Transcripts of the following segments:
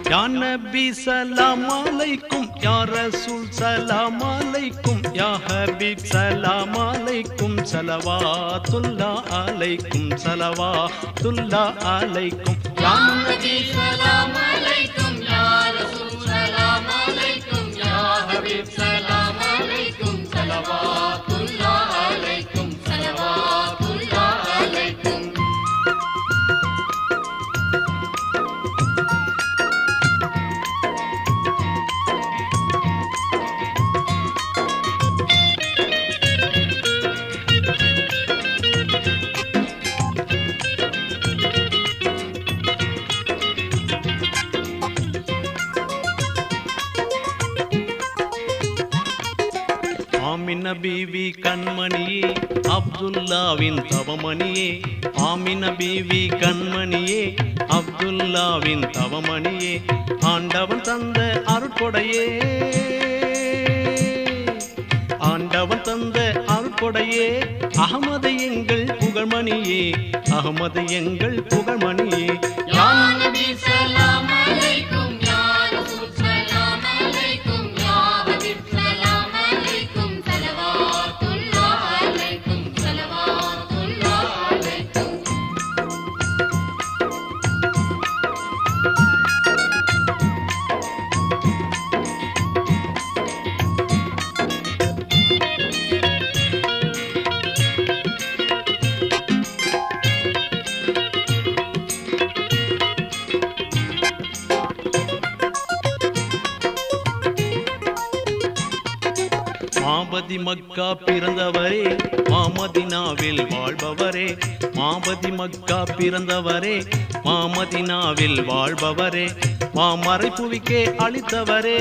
யா நபி சலாம் அலைக்கும் யா ரசூல் சலாம் அலைக்கும் யா ஹபீப் சலாம் அலைக்கும் சலவாத்துல்லா அலைக்கும் சலவாத்துல்லா அலைக்கும் யா நபி சலாம் அலைக்கும் யா ரசூல் சலாம் அலைக்கும் யா ஹபீப் சலாம் அலைக்கும் ஸலவாத்துல்லாஹ் அலைக்கும் ஸலவாத்துல்லாஹ் அலைக்கும் ஆமின பீவி கண்மணியே அப்துல்லாவின் தவமணியே ஆமின பீவி கண்மணியே அப்துல்லாவின் தவமணியே ஆண்டவன் தந்த அருட்கொடையே ஆண்டவன் தந்த அருட்கொடையே அகமது எங்கள் புகழ்மணியே அகமது எங்கள் புகழ்மணியே யா நபி சலாம் அலைக்கும் யா ரசூல் சலாம் அலைக்கும் யா ஹபீப் சலாம் அலைக்கும் ஸலவாத்துல்லாஹ் அலைக்கும் ஸலவாத்துல்லாஹ் அலைக்கும் மாபதி மக்கா பிறந்தவரே மாமதினாவில் வாழ்பவரே மாபதி மக்கா பிறந்தவரே மாமதினாவில் வாழ்பவரே மாமறை புவிக்கே அளித்தவரே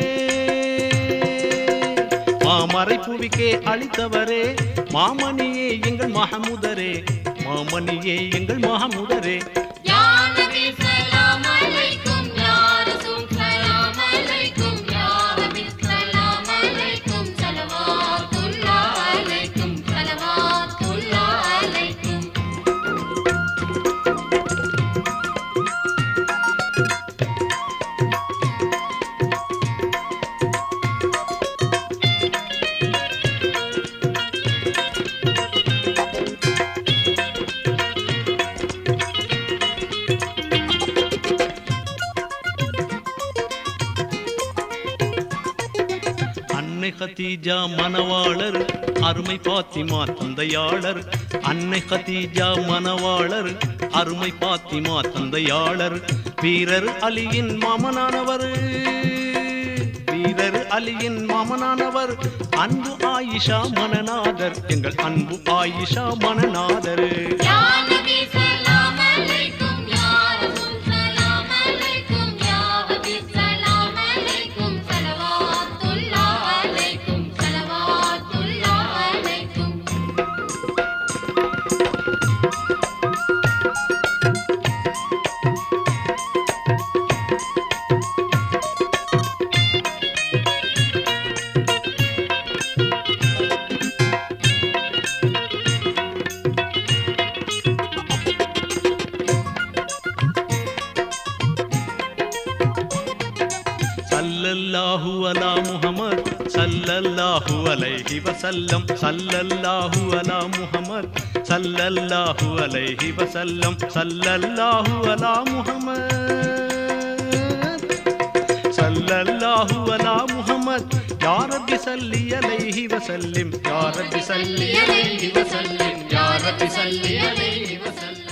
மாமறை புவிக்கே அளித்தவரே மாமணியே எங்கள் மகமுதரே மாமணியே எங்கள் மகமுதரே யா நபி சலாம் அலைக்கும் யா ரசூல் சலாம் அலைக்கும் யா ஹபீப் சலாம் அலைக்கும் ஸலவாத்துல்லாஹ் அலைக்கும் ஸலவாத்துல்லாஹ் அலைக்கும் அன்னை கதீஜா மணவாளர் அருமை பாத்திமா தந்தையாளர் அன்னை கதீஜா மணவாளர் அருமை பாத்திமா தந்தையாளர் வீரர் அலியின் மாமனானவர் வீரர் அலியின் மாமனானவர் அன்பு ஆயிஷா மனநாதர் எங்கள் அன்பு ஆயிஷா மனநாதர் யா நபி சலாம் அலைக்கும் யா ரசூல் சலாம் அலைக்கும் யா ஹபீப் சலாம் அலைக்கும் ஸலவாத்துல்லாஹ் அலைக்கும் ஸலவாத்துல்லாஹ் அலைக்கும் சல்லல்லாஹு அலா முஹம்மத் சல்லல்லாஹு அலைஹி வஸல்லம் சல்லல்லாஹு அலா முஹம்மத் சல்லல்லாஹு அலைஹி வஸல்லம் சல்லல்லாஹு அலா முஹம்மத் சல்லல்லாஹு அலா முஹம்மத் யா ரப்பி சல்லி அலைஹி வஸல்லிம் யா ரப்பி சல்லி صل عليه وسلم يا رب صل عليه وسلم